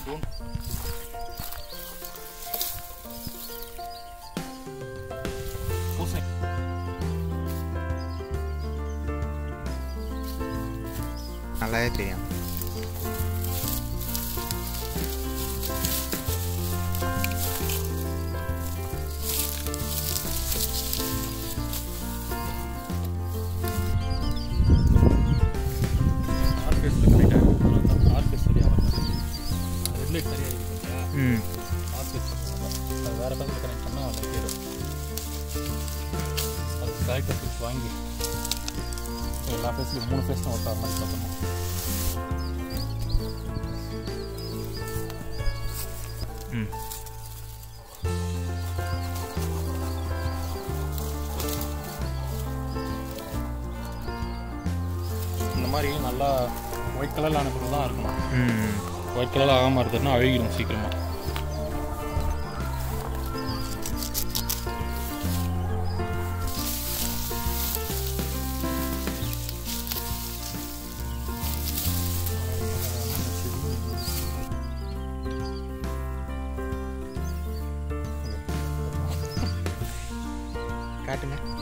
spoon பூசணி நல்லாவே தெரியும் ஆர்கெஸ்ட்ரா கரெக்டாக இருக்குது ஆர்கெஸ்ட் சரியாக வரல ரெட் லைட் சரியாக இருக்குது இல்லையா ம் ஆர்கெஸ்ட்ரா அது வேறு பக்கத்தில் கனெக்ட் பண்ணால் அதில் கேடும் அது கரெக்டாக ஃபிக்ஸ் வாங்கி எல்லா ஃபேஸ்லையும் மூணு ஃபேஸ் தான் ஒருத்தர மாதிரி பார்க்கணும் ம் இந்த மாதிரி நல்லா ஒயிட் கலரில் ஆன பொருள் தான் இருக்கணும் ம் ஒயிட் கலரில் ஆகாமல் இருந்ததுன்னா அழுகிடும் சீக்கிரமாக காட்டுங்க